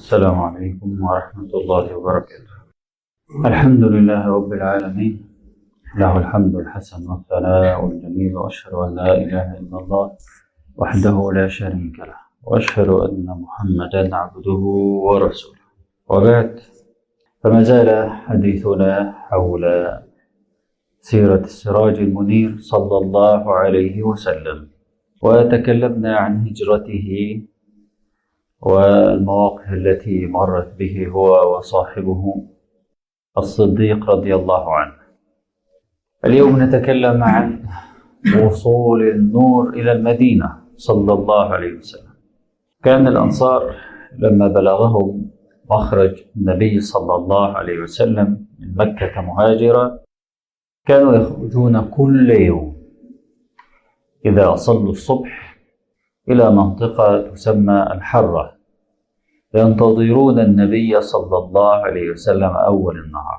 السلام عليكم ورحمة الله وبركاته الحمد لله رب العالمين له الحمد الحسن والثناء الجميل وأشهد أن لا إله إلا الله وحده لا شريك له وأشهد أن محمدا عبده ورسوله وبعد فما زال حديثنا حول سيرة السراج المنير صلى الله عليه وسلم وتكلمنا عن هجرته والمواقف التي مرت به هو وصاحبه الصديق رضي الله عنه اليوم نتكلم عن وصول النور إلى المدينة صلى الله عليه وسلم كان الأنصار لما بلغهم مخرج النبي صلى الله عليه وسلم من مكة مهاجرا كانوا يخرجون كل يوم إذا صلوا الصبح إلى منطقة تسمى الحرة ينتظرون النبي صلى الله عليه وسلم أول النهار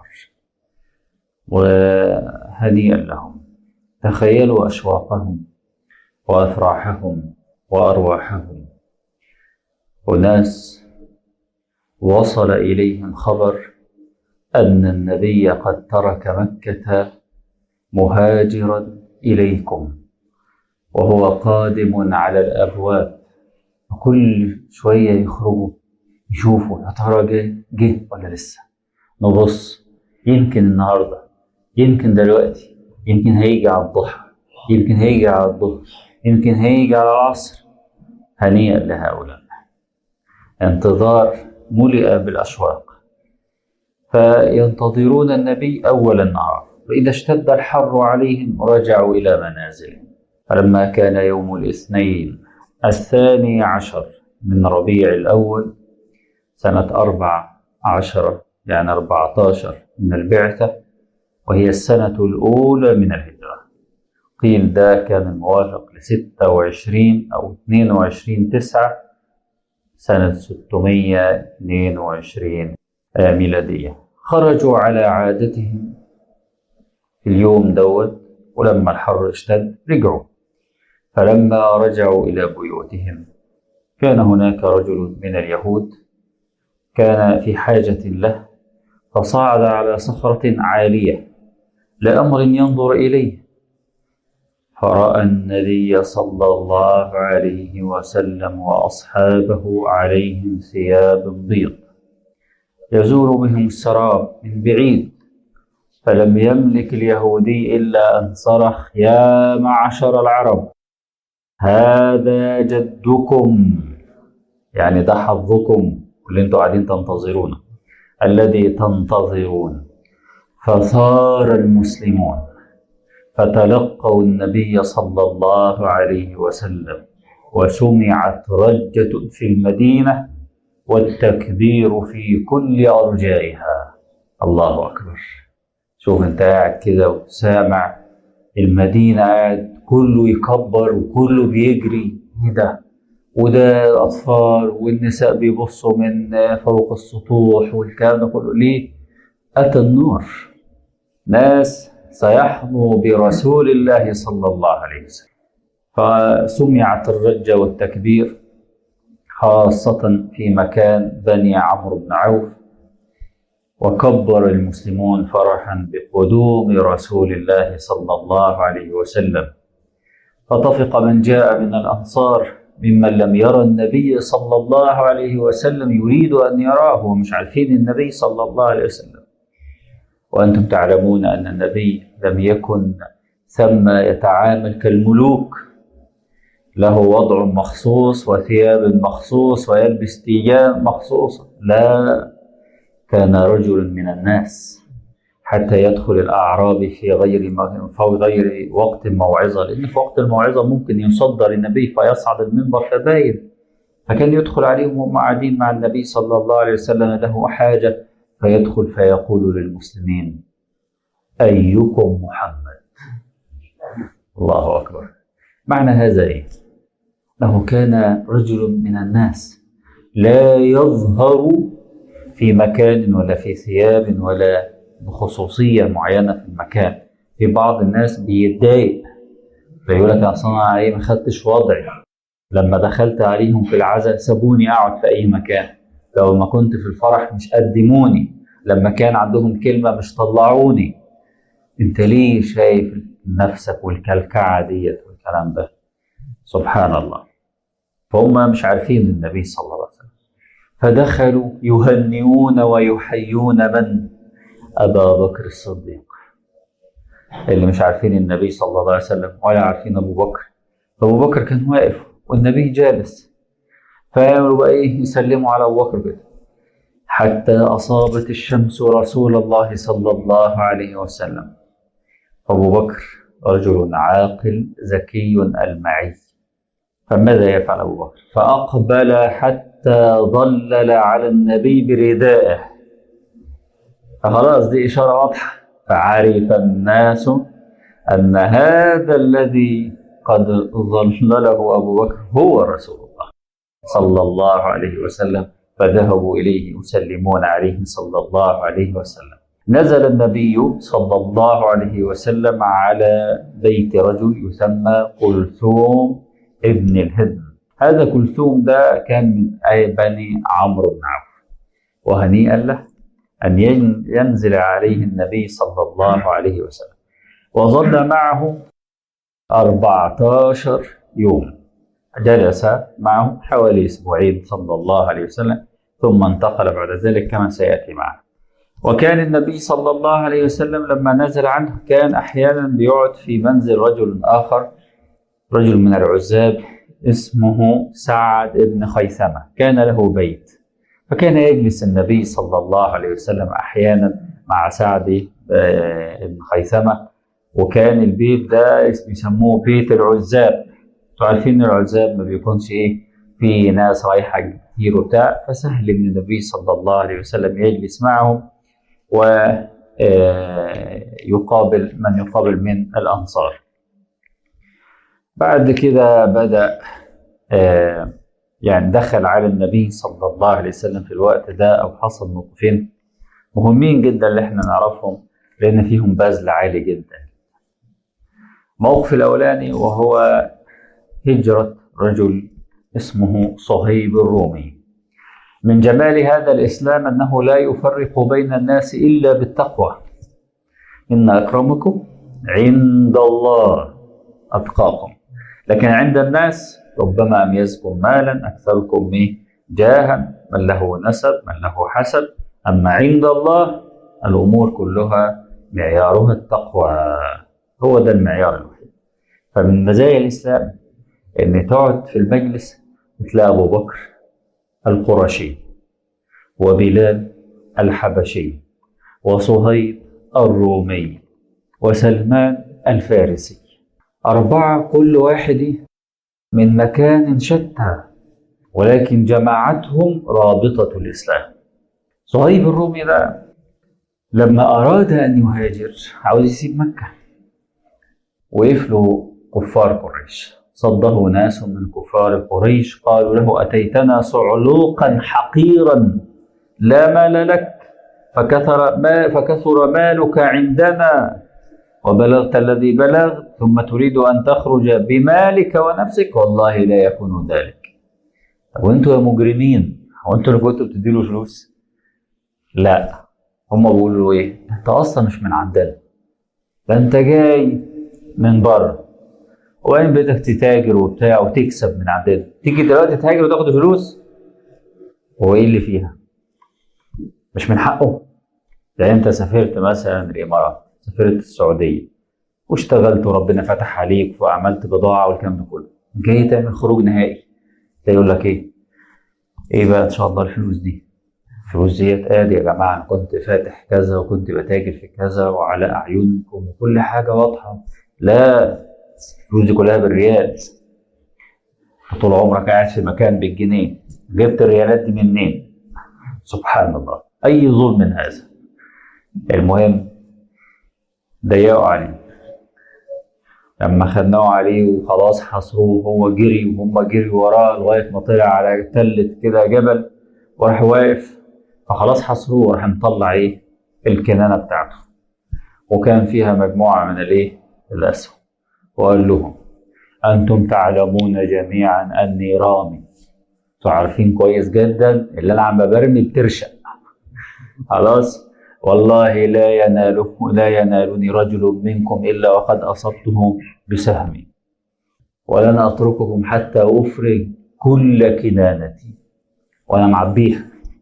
وهنيئا لهم تخيلوا أشواقهم وأفراحهم وأرواحهم وناس وصل إليهم خبر أن النبي قد ترك مكة مهاجرا إليكم وهو قادم على الأبواب وكل شوية يخرجوا يشوفوا يا ترى جه جه ولا لسه نبص يمكن النهارده يمكن دلوقتي يمكن هيجي على الضحى يمكن هيجي على الظهر يمكن هيجي على العصر هنيئا لهؤلاء انتظار ملئ بالأشواق فينتظرون النبي أول النهار وإذا اشتد الحر عليهم رجعوا إلى منازلهم فلما كان يوم الاثنين الثاني عشر من ربيع الأول سنة أربع عشرة يعني أربعة عشر من البعثة وهي السنة الأولى من الهجرة قيل ده كان الموافق لستة وعشرين أو اثنين وعشرين تسعة سنة ستمية اثنين وعشرين ميلادية خرجوا على عادتهم في اليوم دوت ولما الحر اشتد رجعوا فلما رجعوا إلى بيوتهم كان هناك رجل من اليهود كان في حاجة له فصعد على صخرة عالية لأمر ينظر إليه فرأى النبي صلى الله عليه وسلم وأصحابه عليهم ثياب بيض يزور بهم السراب من بعيد فلم يملك اليهودي إلا أن صرخ يا معشر العرب هذا جدكم يعني ده حظكم اللي انتوا قاعدين تنتظرونه الذي تنتظرون فثار المسلمون فتلقوا النبي صلى الله عليه وسلم وسمعت رجة في المدينة والتكبير في كل أرجائها الله أكبر شوف انت قاعد كده وسامع المدينة قاعد كله يكبر وكله بيجري ايه ده وده الأطفال والنساء بيبصوا من فوق السطوح والكلام ده كله ليه؟ أتى النور ناس سيحظوا برسول الله صلى الله عليه وسلم فسمعت الرجة والتكبير خاصة في مكان بني عمرو بن عوف وكبر المسلمون فرحا بقدوم رسول الله صلى الله عليه وسلم فطفق من جاء من الأنصار ممن لم يرى النبي صلى الله عليه وسلم يريد أن يراه ومش عارفين النبي صلى الله عليه وسلم وأنتم تعلمون أن النبي لم يكن ثم يتعامل كالملوك له وضع مخصوص وثياب مخصوص ويلبس تيجان مخصوصة لا كان رجل من الناس حتى يدخل الأعرابي في غير في غير وقت الموعظة لأن في وقت الموعظة ممكن يصدر النبي فيصعد المنبر فباين فكان يدخل عليهم وهم قاعدين مع النبي صلى الله عليه وسلم له حاجة فيدخل فيقول للمسلمين أيكم محمد الله أكبر معنى هذا إيه؟ أنه كان رجل من الناس لا يظهر في مكان ولا في ثياب ولا بخصوصية معينة في المكان في بعض الناس بيتضايق فيقول لك أصل أنا إيه ما خدتش وضعي لما دخلت عليهم في العزاء سابوني أقعد في أي مكان لو ما كنت في الفرح مش قدموني لما كان عندهم كلمة مش طلعوني انت ليه شايف نفسك والكلكعة ديت والكلام ده سبحان الله فهم مش عارفين النبي صلى الله عليه وسلم فدخلوا يهنئون ويحيون من أبا بكر الصديق اللي مش عارفين النبي صلى الله عليه وسلم ولا عارفين أبو بكر فأبو بكر كان واقف والنبي جالس فيعملوا بقى إيه يسلموا على أبو بكر كده حتى أصابت الشمس رسول الله صلى الله عليه وسلم أبو بكر رجل عاقل ذكي المعي فماذا يفعل أبو بكر فأقبل حتى ظلل على النبي بردائه فخلاص دي إشارة واضحة فعرف الناس أن هذا الذي قد ظلله أبو بكر هو رسول الله صلى الله عليه وسلم فذهبوا إليه يسلمون عليه صلى الله عليه وسلم نزل النبي صلى الله عليه وسلم على بيت رجل يسمى كلثوم ابن الهدم هذا كلثوم ده كان من أي بني عمرو بن عوف وهنيئا له أن ينزل عليه النبي صلى الله عليه وسلم وظل معه أربعة عشر يوم جلس معه حوالي أسبوعين صلى الله عليه وسلم ثم انتقل بعد ذلك كما سيأتي معنا وكان النبي صلى الله عليه وسلم لما نزل عنه كان أحيانا بيقعد في منزل رجل آخر رجل من العزاب اسمه سعد بن خيثمة كان له بيت فكان يجلس النبي صلى الله عليه وسلم أحيانا مع سعد بن خيثمة وكان البيت ده بيسموه بيت العزاب عارفين العزاب ما بيكونش ايه في ناس رايحة كتير وبتاع فسهل ان النبي صلى الله عليه وسلم يجلس معهم ويقابل من يقابل من الأنصار بعد كده بدأ يعني دخل على النبي صلى الله عليه وسلم في الوقت ده أو حصل موقفين مهمين جدا اللي احنا نعرفهم لأن فيهم بذل عالي جدا الموقف الأولاني وهو هجرة رجل اسمه صهيب الرومي من جمال هذا الإسلام أنه لا يفرق بين الناس إلا بالتقوى إن أكرمكم عند الله أتقاكم لكن عند الناس ربما أميزكم مالا أكثركم جاها من له نسب من له حسب أما عند الله الأمور كلها معيارها التقوى هو ده المعيار الوحيد فمن مزايا الإسلام إن تقعد في المجلس تلاقي أبو بكر القرشي وبلال الحبشي وصهيب الرومي وسلمان الفارسي أربعة كل واحد من مكان شتى ولكن جمعتهم رابطة الإسلام صهيب الرومي ده لما أراد أن يهاجر عاوز يسيب مكة وقف له كفار قريش صده ناس من كفار قريش قالوا له أتيتنا صعلوقا حقيرا لا مال لك فكثر, ما فكثر مالك عندنا وبلغت الذي بلغت ثم تريد أن تخرج بمالك ونفسك والله لا يكون ذلك طب وانتوا يا مجرمين هو انتوا اللي كنتوا بتديله فلوس لا هم بيقولوا ايه انت اصلا مش من عندنا ده انت جاي من بره وبعدين بدك تتاجر وبتاع وتكسب من عندنا تيجي دلوقتي تهاجر وتاخد فلوس هو ايه اللي فيها مش من حقه ده انت سافرت مثلا الامارات سافرت السعوديه واشتغلت وربنا فتح عليك وعملت بضاعه والكلام ده كله جاي تعمل خروج نهائي ده يقول لك ايه ايه بقى ان شاء الله الفلوس دي الفلوس ديت ادي يا جماعه انا كنت فاتح كذا وكنت بتاجر في كذا وعلى اعينكم وكل حاجه واضحه لا الفلوس دي كلها بالريال طول عمرك قاعد في مكان بالجنيه جبت الريالات دي منين سبحان الله اي ظلم من هذا المهم ضيقوا عليه لما خدناه عليه وخلاص حصروه وهو جري وهم جري وراه لغايه ما طلع على تلة كده جبل وراح واقف فخلاص حصروه وراح مطلع ايه الكنانه بتاعته وكان فيها مجموعه من الايه الاسهم وقال لهم انتم تعلمون جميعا اني رامي انتوا عارفين كويس جدا اللي انا عم برمي بترشق خلاص والله لا يناله لا ينالني رجل منكم الا وقد اصبته بسهمي ولن اترككم حتى افرج كل كنانتي وانا معبيها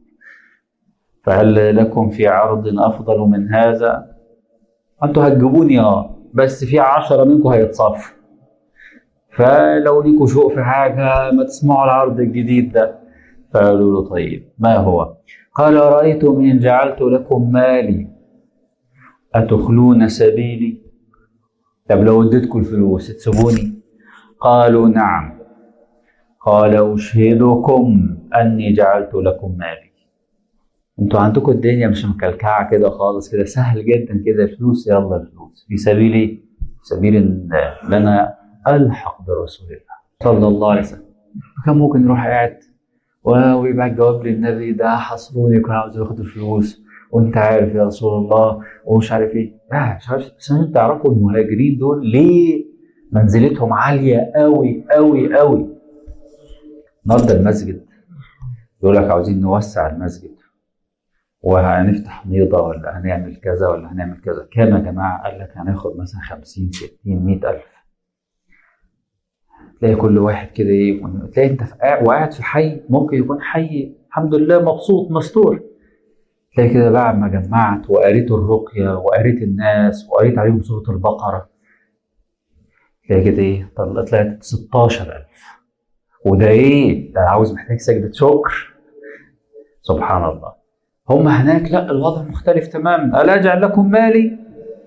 فهل لكم في عرض افضل من هذا انتوا هتجيبوني اه بس في عشرة منكم هيتصفوا فلو ليكوا شوق في حاجة ما تسمعوا العرض الجديد ده فقالوا له طيب ما هو قال رأيتم إن جعلت لكم مالي أتخلون سبيلي طب لو اديتكم الفلوس تسيبوني قالوا نعم قال أشهدكم أني جعلت لكم مالي انتوا عندكم الدنيا مش مكلكعة كده خالص كده سهل جدا كده الفلوس يلا الفلوس في سبيل ايه؟ في سبيل ان إن انا الحق برسول الله صلى الله عليه وسلم كان ممكن يروح قاعد و- ويبعت جواب للنبي ده حصلوني كان عاوز ياخد الفلوس وانت عارف يا رسول الله ومش عارف ايه لا مش عارف بس انت تعرفوا المهاجرين دول ليه منزلتهم عاليه قوي قوي قوي النهارده المسجد يقول لك عاوزين نوسع المسجد وهنفتح نيضة ولا هنعمل كذا ولا هنعمل كذا كام يا جماعة قال لك هناخد مثلا 50 60 100 ألف تلاقي كل واحد كده ايه تلاقي انت في قاعد وقاعد في حي ممكن يكون حي الحمد لله مبسوط مستور تلاقي كده بعد ما جمعت وقريت الرقية وقريت الناس وقريت عليهم سورة البقرة تلاقي كده ايه طلعت طلعت 16000 وده ايه ده عاوز محتاج سجدة شكر سبحان الله هم هناك لا الوضع مختلف تماما ألا أجعل لكم مالي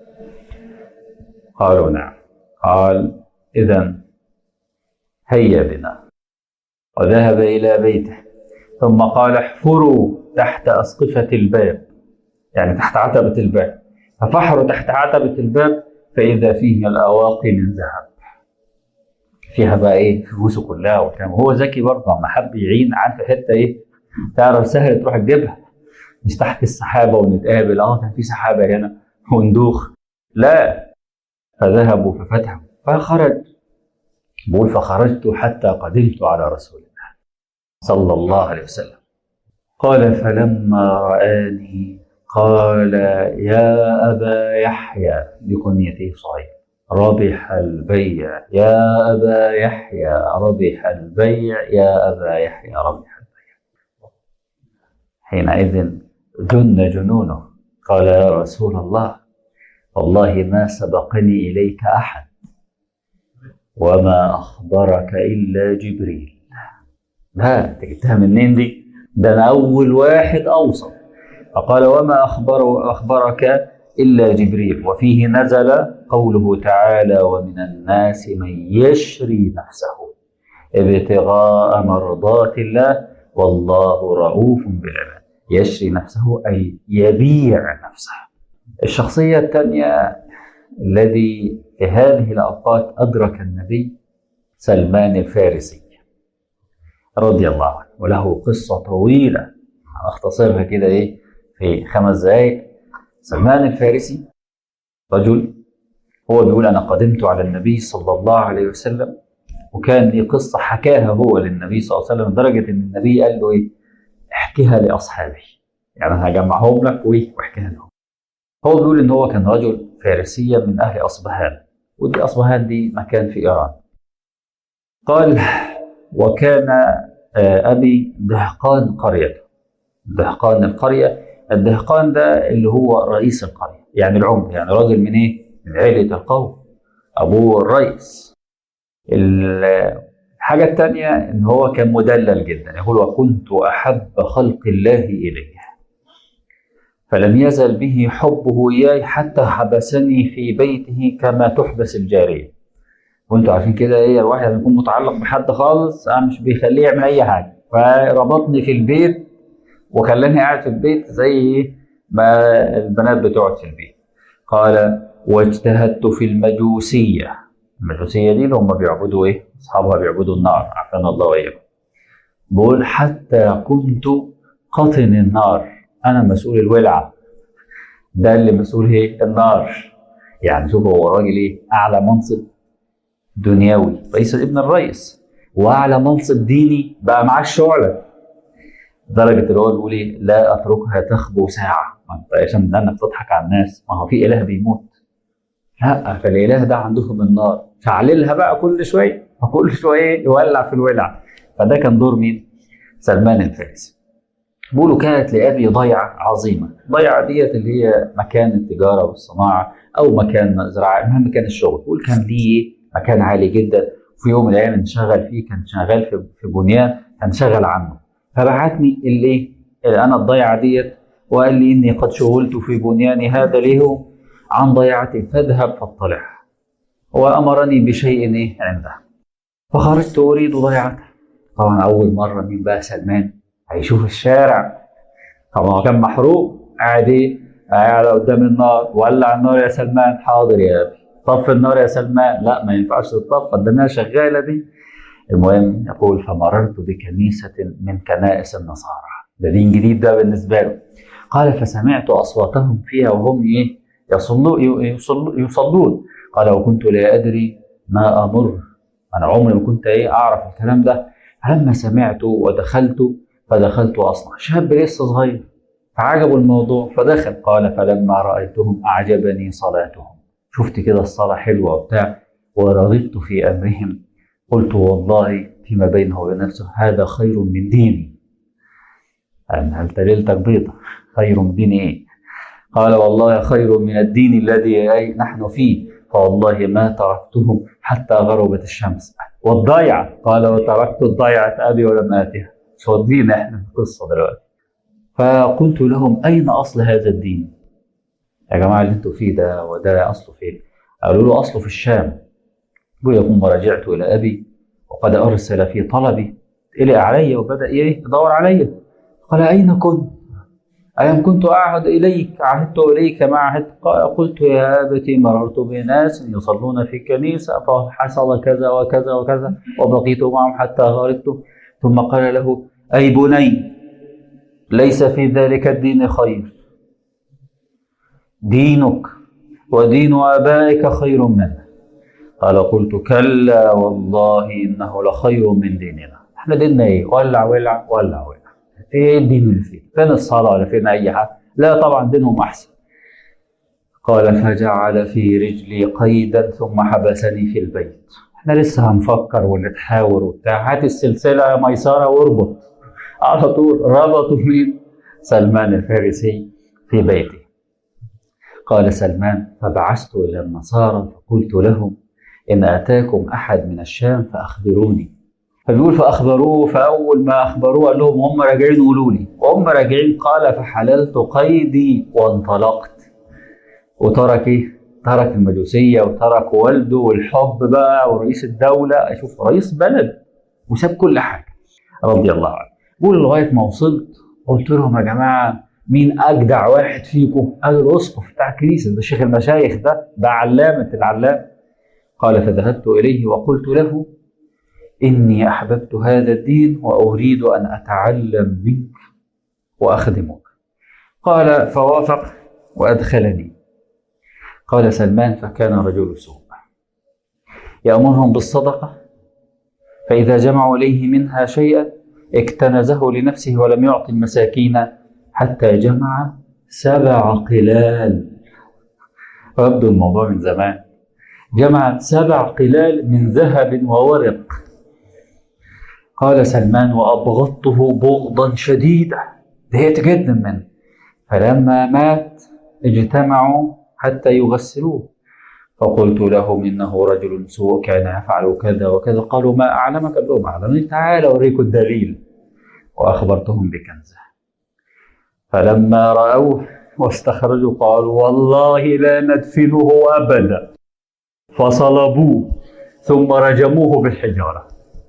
قالوا نعم قال إذا هيا بنا وذهب إلى بيته ثم قال احفروا تحت أسقفة الباب يعني تحت عتبة الباب ففحروا تحت عتبة الباب فإذا فيه الأواقي من ذهب فيها بقى إيه فلوسه كلها وكان هو ذكي برضه اما حب يعين عارف حتة إيه تعرف سهل تروح تجيبها مش تحت السحابة ونتقابل اه كان في سحابة هنا وندوخ لا فذهبوا ففتحوا فخرج بقول فخرجت حتى قدمت على رسول الله صلى الله عليه وسلم قال فلما رآني قال يا أبا يحيى بكنيته صحيح ربح البيع يا أبا يحيى ربح البيع يا أبا يحيى ربح البيع حينئذ جن جنونه قال يا رسول الله والله ما سبقني إليك أحد وما أخبرك إلا جبريل لا أنت جبتها منين دي؟ ده أنا أول واحد أوصل فقال وما أخبر أخبرك إلا جبريل وفيه نزل قوله تعالى ومن الناس من يشري نفسه ابتغاء مرضات الله والله رؤوف بالعباد يشري نفسه أي يبيع نفسه الشخصية الثانية الذي في هذه الأوقات أدرك النبي سلمان الفارسي رضي الله عنه وله قصة طويلة أختصرها كده إيه في خمس دقايق سلمان الفارسي رجل هو بيقول أنا قدمت على النبي صلى الله عليه وسلم وكان لي قصة حكاها هو للنبي صلى الله عليه وسلم لدرجة إن النبي قال له إيه احكيها لأصحابي يعني أنا هجمعهم لك وإيه واحكيها لهم هو بيقول إن هو كان رجل فارسيا من أهل أصبهان ودي أصبهان دي مكان في إيران قال وكان أبي دهقان قريته دهقان القرية الدهقان ده اللي هو رئيس القرية يعني العمر يعني راجل من إيه؟ من عيلة القوم أبوه الرئيس الحاجة الثانية إن هو كان مدلل جدا يقول وكنت أحب خلق الله إليه فلم يزل به حبه إياي حتى حبسني في بيته كما تحبس الجارية وانتوا عارفين كده ايه الواحد لما يكون متعلق بحد خالص انا مش بيخليه يعمل اي حاجه فربطني في البيت وخلاني قاعد في البيت زي ما البنات بتقعد في البيت قال واجتهدت في المجوسيه المجوسيه دي اللي هم بيعبدوا ايه؟ اصحابها بيعبدوا النار عافانا الله واياكم بقول حتى كنت قطن النار انا مسؤول الولعه ده اللي مسؤول ايه؟ النار يعني شوف هو راجل ايه؟ اعلى منصب دنيوي رئيس ابن الرئيس واعلى منصب ديني بقى معاه الشعله لدرجه اللي هو بيقول ايه لا اتركها تخبو ساعه ما انت عشان انك تضحك على الناس ما هو في اله بيموت لا فالاله ده عندكم النار فعللها بقى كل شويه فكل شويه يولع في الولع فده كان دور مين؟ سلمان الفارسي بيقولوا كانت لابي ضيعه عظيمه ضيعه ديت اللي هي مكان التجاره والصناعه او مكان زراعه المهم كان الشغل بيقول كان ليه مكان عالي جدا في يوم من الايام انشغل فيه كان شغال في في بنيان كان شغل عنه فبعتني الايه انا الضيعه ديت وقال لي اني قد شغلت في بنيان هذا له عن ضيعتي فاذهب فاطلع وامرني بشيء ايه عنده فخرجت اريد ضيعته طبعا اول مره مين بقى سلمان هيشوف الشارع طبعا هو كان محروق قاعد ايه قاعد قدام النار ولع النار يا سلمان حاضر يا ابي طف النار يا سلمان لا ما ينفعش تطفى قدامها شغاله دي المهم يقول فمررت بكنيسه من كنائس النصارى ده دين جديد ده بالنسبه له قال فسمعت اصواتهم فيها وهم ايه يصلوا يصلوا يصلون قال وكنت لا ادري ما امر انا عمري ما كنت ايه اعرف الكلام ده فلما سمعت ودخلت فدخلت اصنع شاب لسه صغير فعجبوا الموضوع فدخل قال فلما رايتهم اعجبني صلاتهم شفت كده الصلاه حلوه وبتاع ورغبت في امرهم قلت والله فيما بينه وبين نفسه هذا خير من ديني هل ليلتك بيضة خير من دين ايه قال والله خير من الدين الذي أي نحن فيه فوالله ما تركتهم حتى غربت الشمس والضيعة قال وتركت الضيعة أبي ولم آتها مش ودينا احنا في القصة دلوقتي فقلت لهم أين أصل هذا الدين يا جماعة اللي انتوا فيه ده وده أصله فين قالوا له أصله في الشام يقول ثم رجعت إلى أبي وقد أرسل في طلبي إلى علي وبدأ إيه يدور علي قال أين كنت ألم كنت أعهد إليك عهدت إليك ما عهدت قلت يا أبتي مررت بناس يصلون في كنيسة فحصل كذا وكذا وكذا وبقيت معهم حتى غرقت ثم قال له أي بني ليس في ذلك الدين خير دينك ودين آبائك خير منه قال قلت كلا والله إنه لخير من ديننا احنا ديننا ايه ولع ولع ولع ولع ايه الدين اللي فيه فين الصلاة ولا فين أي حاجة لا طبعا دينهم أحسن قال فجعل في رجلي قيدا ثم حبسني في البيت احنا لسه هنفكر ونتحاور وبتاع هات السلسلة ميسرة واربط على طول ربطوا مين سلمان الفارسي في بيته قال سلمان فبعثت إلى النصارى فقلت لهم إن أتاكم أحد من الشام فأخبروني فبيقول فأخبروه فأول ما أخبروه قال لهم هم راجعين قولوا لي وهم راجعين قال فحللت قيدي وانطلقت وترك إيه؟ ترك المجوسية وترك والده والحب بقى ورئيس الدولة أشوف رئيس بلد وساب كل حاجة رضي الله عنه بيقول لغاية ما وصلت قلت لهم يا جماعة مين أجدع واحد فيكم؟ قال الأسقف بتاع الكنيسة ده شيخ المشايخ ده ده علامة العلام قال فذهبت إليه وقلت له إني أحببت هذا الدين وأريد أن أتعلم منك وأخدمك قال فوافق وأدخلني قال سلمان فكان رجل سوء يأمرهم بالصدقة فإذا جمعوا إليه منها شيئا اكتنزه لنفسه ولم يعطي المساكين حتى جمع سبع قلال ويبدو الموضوع من زمان جمع سبع قلال من ذهب وورق قال سلمان وأبغضته بغضا شديدا ضايقت جدا منه فلما مات اجتمعوا حتى يغسلوه فقلت لهم إنه رجل سوء كان يفعل كذا وكذا قالوا ما أعلمك قال لهم أعلمني تعال أوريك الدليل وأخبرتهم بكنزه فلما رأوه واستخرجوا قالوا والله لا ندفنه أبدا فصلبوه ثم رجموه بالحجارة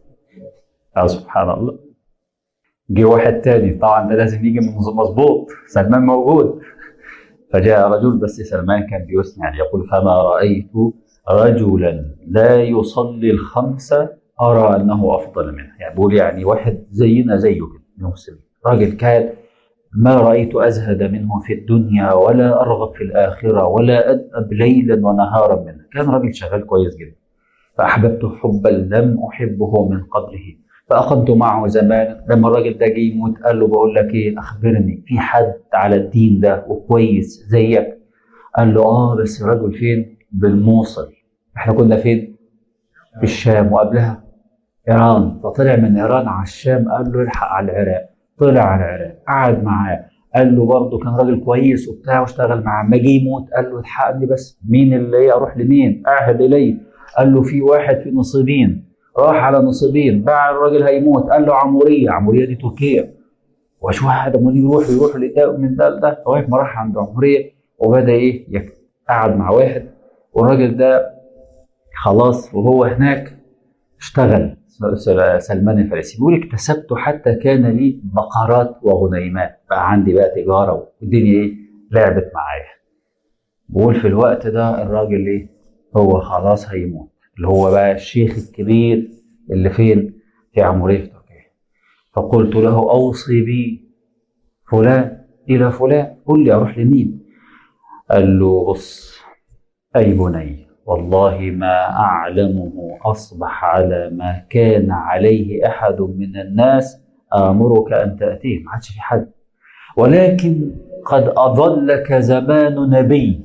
يا سبحان الله جه واحد تاني طبعا ده لازم يجي مظبوط سلمان موجود فجاء رجل بس سلمان كان بيثني عليه يقول فما رأيت رجلا لا يصلي الخمسة أرى أنه أفضل منه يعني بقول يعني واحد زينا زيه كده مسلم راجل كان ما رأيت أزهد منه في الدنيا ولا أرغب في الآخرة ولا أدأب ليلا ونهارا منه كان راجل شغال كويس جدا فأحببته حبا لم أحبه من قبله فأقمت معه زمانا لما الراجل ده جه يموت قال له بقول لك إيه أخبرني في حد على الدين ده وكويس زيك قال له آه بس الراجل فين؟ بالموصل إحنا كنا فين؟ في الشام وقبلها إيران فطلع من إيران على الشام قال له الحق على العراق طلع على العراق قعد معاه قال له برضه كان راجل كويس وبتاع واشتغل معاه ما جه يموت قال له الحقني بس مين اللي اروح لمين؟ اعهد الي قال له في واحد في نصيبين راح على نصيبين باع الراجل هيموت قال له عموريه عموريه دي تركيا وشو واحد امال يروح يروح لده من ده لده لغايه ما راح عند عموريه وبدا ايه يك- قعد مع واحد والراجل ده خلاص وهو هناك اشتغل س- سلمان الفارسي بيقول اكتسبت حتى كان لي بقرات وغنيمات بقى عندي بقى تجاره والدنيا ايه لعبت معايا بقول في الوقت ده الراجل ايه هو خلاص هيموت اللي هو بقى الشيخ الكبير اللي فين في عمورية في تركيا فقلت له أوصي بي فلان إلى فلان قل لي أروح لمين قال له بص أي بني والله ما أعلمه أصبح على ما كان عليه أحد من الناس آمرك أن تأتيه ما عادش في حد ولكن قد أظلك زمان نبي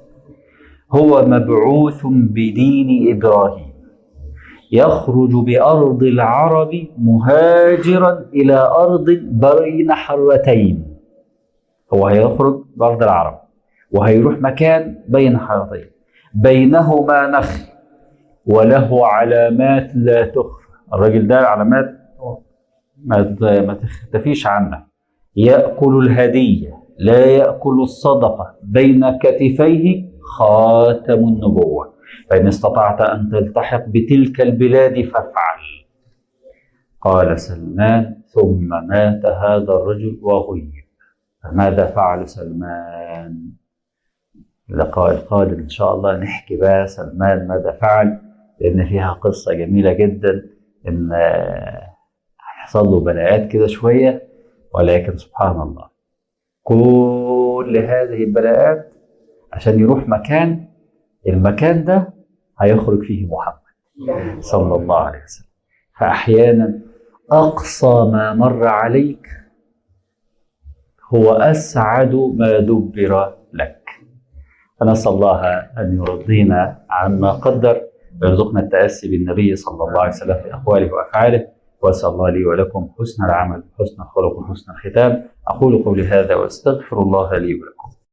هو مبعوث بدين إبراهيم يخرج بأرض العرب مهاجرا إلى أرض بين حرتين هو هيخرج بأرض العرب وهيروح مكان بين حرتين بينهما نخل وله علامات لا تخفى الراجل ده علامات ما ما تختفيش عنها يأكل الهدية لا يأكل الصدقة بين كتفيه خاتم النبوة فإن استطعت أن تلتحق بتلك البلاد فافعل قال سلمان ثم مات هذا الرجل وغيب فماذا فعل سلمان اللقاء القادم إن شاء الله نحكي بقى سلمان ماذا فعل لأن فيها قصة جميلة جدا إن حصل له بلاءات كده شوية ولكن سبحان الله كل هذه البلاءات عشان يروح مكان المكان ده هيخرج فيه محمد صلى الله عليه وسلم فأحيانا أقصى ما مر عليك هو أسعد ما دبر لك فنسأل الله أن يرضينا عما قدر ويرزقنا التأسي بالنبي صلى الله عليه وسلم في أقواله وأفعاله وأسأل الله لي ولكم حسن العمل حسن الخلق وحسن الختام أقول قولي هذا وأستغفر الله لي ولكم